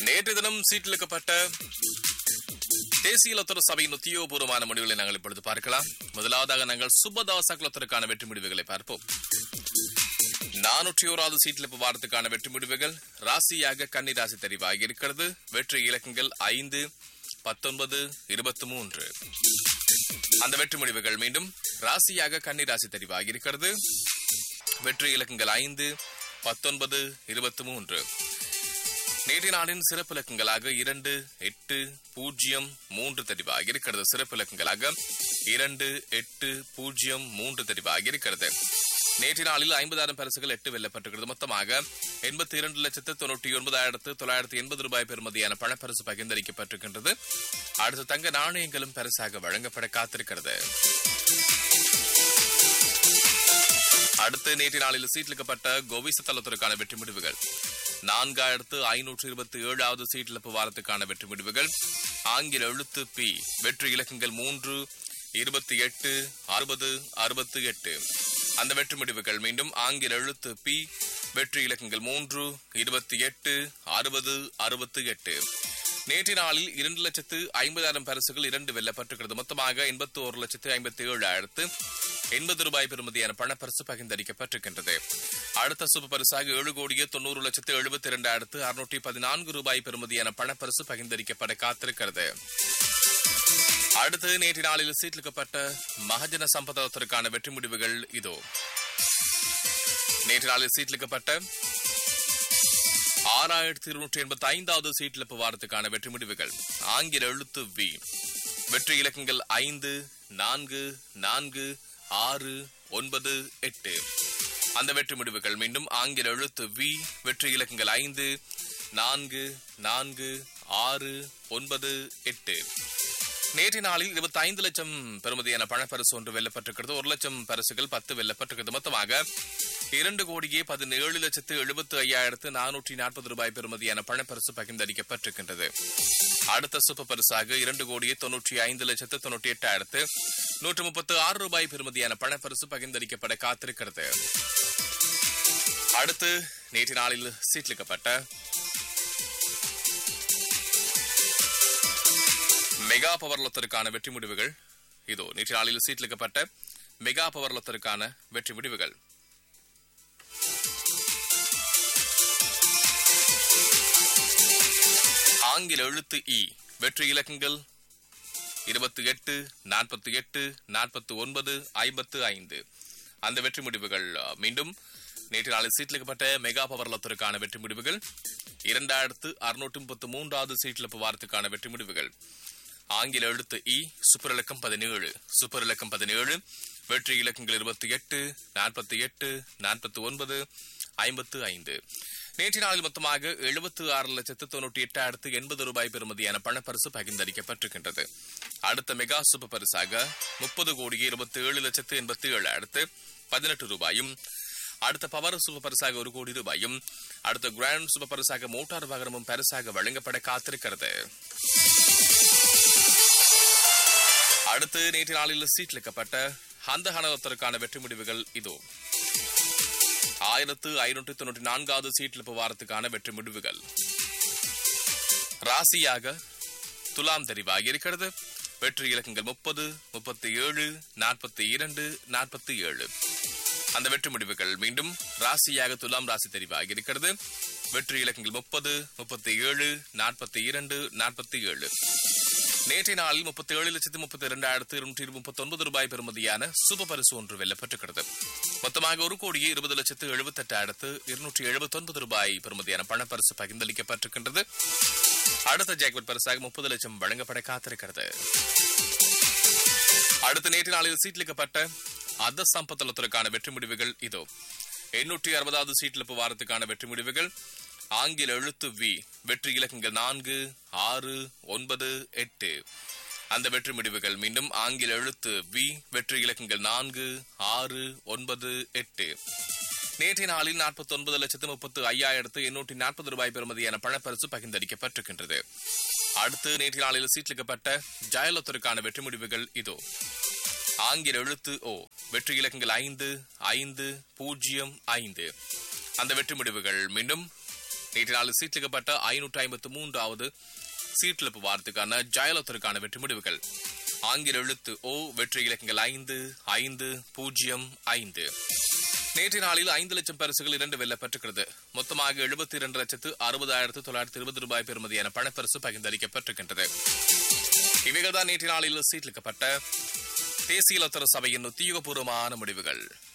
நேற்று தினம் சீட்டிலிக்கப்பட்ட தேசிய லத்தர சபையின் உத்தியோகபூர்வமான முடிவுகளை நாங்கள் இப்பொழுது பார்க்கலாம் முதலாவதாக நாங்கள் சுபதாச குலத்திற்கான வெற்றி முடிவுகளை பார்ப்போம் நானூற்றி ஓராவது சீட்டிலிப்பு வாரத்துக்கான வெற்றி முடிவுகள் ராசியாக கன்னி ராசி தெரிவாகி இருக்கிறது வெற்றி இலக்கங்கள் ஐந்து பத்தொன்பது இருபத்தி மூன்று அந்த வெற்றி முடிவுகள் மீண்டும் ராசியாக கன்னி ராசி தெரிவாகி இருக்கிறது வெற்றி இலக்கங்கள் ஐந்து பத்தொன்பது இருபத்தி மூன்று நேற்றைய நாளின் சிறப்பு இலக்கங்களாக இரண்டு எட்டு பூஜ்ஜியம் மூன்று தெரிவாகி இருக்கிறது சிறப்பு இலக்கங்களாக இரண்டு எட்டு பூஜ்ஜியம் மூன்று தெரிவாகி இருக்கிறது நேற்றைய நாளில் ஐம்பதாயிரம் பரிசுகள் எட்டு வெல்லப்பட்டிருக்கிறது மொத்தமாக எண்பத்தி இரண்டு லட்சத்து தொண்ணூற்றி ஒன்பதாயிரத்து தொள்ளாயிரத்தி எண்பது ரூபாய் பெறுமதியான பணப்பரிசு பகிர்ந்தளிக்கப்பட்டிருக்கின்றது அடுத்து தங்க நாணயங்களும் பரிசாக வழங்கப்பட காத்திருக்கிறது அடுத்து நேற்றைய நாளில் சீட்டிலிக்கப்பட்ட கோவிச தளத்திற்கான வெற்றி முடிவுகள் நான்காயிரத்து ஐநூற்று இருபத்தி ஏழாவது சீட்டிழப்பு வாரத்துக்கான வெற்றி முடிவுகள் ஆங்கில எழுத்து பி வெற்றி இலக்கங்கள் மூன்று இருபத்தி எட்டு அறுபது அறுபத்தி எட்டு அந்த வெற்றி முடிவுகள் மீண்டும் ஆங்கில எழுத்து பி வெற்றி இலக்கங்கள் மூன்று இருபத்தி எட்டு அறுபது அறுபத்தி எட்டு நேற்றைய நாளில் இரண்டு லட்சத்து ஐம்பதாயிரம் பரிசுகள் இரண்டு வெல்லப்பட்டிருக்கிறது மொத்தமாக எண்பத்தி ஒரு லட்சத்து ஐம்பத்தி ஏழாயிரத்து எண்பது ரூபாய் பெறுமதியான பணப்பரிசு பகிர்ந்தளிக்கப்பட்டிருக்கின்றது அடுத்த சூப்பர் பரிசாக ஏழு கோடியே தொண்ணூறு லட்சத்து எழுபத்தி இரண்டாயிரத்து அறுநூற்றி பதினான்கு ரூபாய் பெறுமதியான பணப்பரிசு பகிர்ந்தளிக்கப்பட காத்திருக்கிறது அடுத்து நேற்று நாளில் சீட்டிலிக்கப்பட்ட மகஜன சம்பதத்திற்கான வெற்றி முடிவுகள் இதோ நேற்று நாளில் சீட்டிலிக்கப்பட்ட ஆறாயிரத்தி இருநூற்றி எண்பத்தி ஐந்தாவது சீட்டிழப்பு வாரத்துக்கான வெற்றி முடிவுகள் ஆங்கில எழுத்து வி வெற்றி இலக்கங்கள் ஐந்து நான்கு நான்கு ஆறு ஒன்பது எட்டு அந்த வெற்றி முடிவுகள் மீண்டும் ஆங்கில எழுத்து வி வெற்றி இலக்கங்கள் ஐந்து நான்கு நான்கு ஆறு ஒன்பது எட்டு நேற்று நாளில் இருபத்தி ஐந்து லட்சம் பெறுமதியான பணப்பரிசு ஒன்று வெல்லப்பட்டிருக்கிறது ஒரு லட்சம் பரிசுகள் பத்து வெல்லப்பட்டிருக்கிறது மொத்தமாக இரண்டு கோடியே பதினேழு லட்சத்து எழுபத்து ஐயாயிரத்து நானூற்றி நாற்பது ரூபாய் பெறுமதியான பணப்பரிசு பகிர்ந்தளிக்கப்பட்டிருக்கின்றது அடுத்த சூப்பர் பரிசாக இரண்டு கோடியே தொன்னூற்றி ஐந்து லட்சத்து தொன்னூற்றி எட்டாயிரத்து நூற்று முப்பத்து ஆறு ரூபாய் பெறுமதியான பணப்பரிசு பகிர்ந்தளிக்கப்பட காத்திருக்கிறது அடுத்து நேற்று நாளில் சீட்லிக்கப்பட்ட மெகா பவர்லத்திற்கான வெற்றி முடிவுகள் இதோ நேற்று நாளில் சீட்லிக்கப்பட்ட மெகா பவர்லத்திற்கான வெற்றி முடிவுகள் ஆங்கில எழுத்து இ வெற்றி இலக்கங்கள் இருபத்தி எட்டு நாற்பத்தி எட்டு நாற்பத்தி ஒன்பது ஐம்பத்து ஐந்து அந்த வெற்றி முடிவுகள் அஹ், மீண்டும் நேற்று நாளில் சீட்லிக்கப்பட்ட மெகா பவர்லத்திற்கான வெற்றி முடிவுகள் இரண்டாயிரத்து அறுநூற்று முப்பத்து மூன்றாவது சீட்லிப்பு வாரத்துக்கான வெற்றி முடிவுகள் ஆங்கில எழுத்து இ சூப்பர் இலக்கம் பதினேழு சூப்பர் இலக்கம் பதினேழு வெற்றி இலக்கங்கள் இருபத்தி எட்டு நாற்பத்தி எட்டு நாற்பத்தி ஒன்பது ஐம்பத்து ஐந்து நேற்று நாளில் மொத்தமாக எழுபத்து ஆறு லட்சத்து தொண்ணூற்றி எட்டாயிரத்து எண்பது ரூபாய் பெறுமதியான பணப்பரிசு பகிர்ந்தளிக்கப்பட்டிருக்கின்றது அடுத்த மெகா சூப்பர் பரிசாக முப்பது கோடியே இருபத்தி ஏழு லட்சத்து எண்பத்தி ஏழாயிரத்து பதினெட்டு ரூபாயும் அடுத்த பவர் சூப்பர் பரிசாக ஒரு கோடி ரூபாயும் அடுத்த கிராண்ட் சூப்பர் பரிசாக மோட்டார் வாகனமும் பரிசாக வழங்கப்பட காத்திருக்கிறது அடுத்து நேற்று நாளில் சீட்லிக்கப்பட்ட அந்த ஹனகத்திற்கான வெற்றி முடிவுகள் இதோ ஆயிரத்து ஐநூற்று தொண்ணூற்றி நான்காவது சீட்லிப்பு வாரத்துக்கான வெற்றி முடிவுகள் ராசியாக துலாம் தெரிவாகி இருக்கிறது வெற்றி இலக்கங்கள் முப்பது முப்பத்தி ஏழு நாற்பத்தி இரண்டு நாற்பத்தி ஏழு அந்த வெற்றி முடிவுகள் மீண்டும் ராசியாக துலாம் ராசி தெரிவாகி இருக்கிறது வெற்றி இலக்கங்கள் முப்பது முப்பத்தி ஏழு நாற்பத்தி இரண்டு நாற்பத்தி ஏழு நேற்றைய நாளில் முப்பத்தி ஏழு லட்சத்து முப்பத்தி இரண்டாயிரத்து இருநூற்றி முப்பத்தி ஒன்பது ரூபாய் பெறுமதியான சூப்பர் பரிசு ஒன்று வெல்லப்பட்டிருக்கிறது மொத்தமாக ஒரு கோடியே இருபது லட்சத்து எழுபத்தி எட்டாயிரத்து இருநூற்றி எழுபத்தி ஒன்பது ரூபாய் பெறுமதியான பணப்பரிசு பகிர்ந்தளிக்கப்பட்டிருக்கின்றது அடுத்த ஜாக்வெட் பரிசாக முப்பது லட்சம் வழங்கப்பட காத்திருக்கிறது அடுத்த நேற்று நாளில் சீட்லிக்கப்பட்ட அத சம்பத்தலத்திற்கான வெற்றி முடிவுகள் இதோ எண்ணூற்றி அறுபதாவது சீட்லிப்பு வாரத்துக்கான வெற்றி முடிவுகள் ஆங்கில எழுத்து வி வெற்றி இலக்கங்கள் நான்கு ஆறு ஒன்பது எட்டு அந்த வெற்றி முடிவுகள் மீண்டும் ஆங்கில எழுத்து வி வெற்றி இலக்கங்கள் நான்கு ஆறு ஒன்பது எட்டு நேற்றைய நாளில் நாற்பத்தி ஒன்பது லட்சத்து முப்பத்து ஐயாயிரத்து எண்ணூற்றி நாற்பது ரூபாய் பெறுமதியான பணப்பரிசு பகிர்ந்தளிக்கப்பட்டிருக்கின்றது அடுத்து நேற்றைய நாளில் சீட்லிக்கப்பட்ட ஜெயலலிதாவுக்கான வெற்றி முடிவுகள் இதோ ஆங்கில எழுத்து ஓ வெற்றி இலக்கங்கள் ஐந்து ஐந்து பூஜ்ஜியம் ஐந்து அந்த வெற்றி முடிவுகள் மீண்டும் நேற்று நாளில் சீட்டிலிக்கப்பட்ட ஐநூற்று ஐம்பத்து மூன்றாவது சீட்டிழப்பு வாரத்துக்கான ஜெயலலிதாவுக்கான வெற்றி முடிவுகள் ஆங்கில எழுத்து ஓ வெற்றி இலக்கங்கள் ஐந்து ஐந்து பூஜ்ஜியம் ஐந்து நேற்று நாளில் ஐந்து லட்சம் பரிசுகள் இரண்டு வெல்ல பெற்றுகிறது மொத்தமாக எழுபத்தி இரண்டு லட்சத்து அறுபதாயிரத்து தொள்ளாயிரத்து இருபது ரூபாய் பெறுமதியான பணப்பரிசு பகிர்ந்தளிக்கப்பட்டிருக்கின்றது இவைகள்தான் நேற்று நாளில் சீட்டிலிக்கப்பட்ட தேசிய லத்தர சபையின் உத்தியோகபூர்வமான முடிவுகள்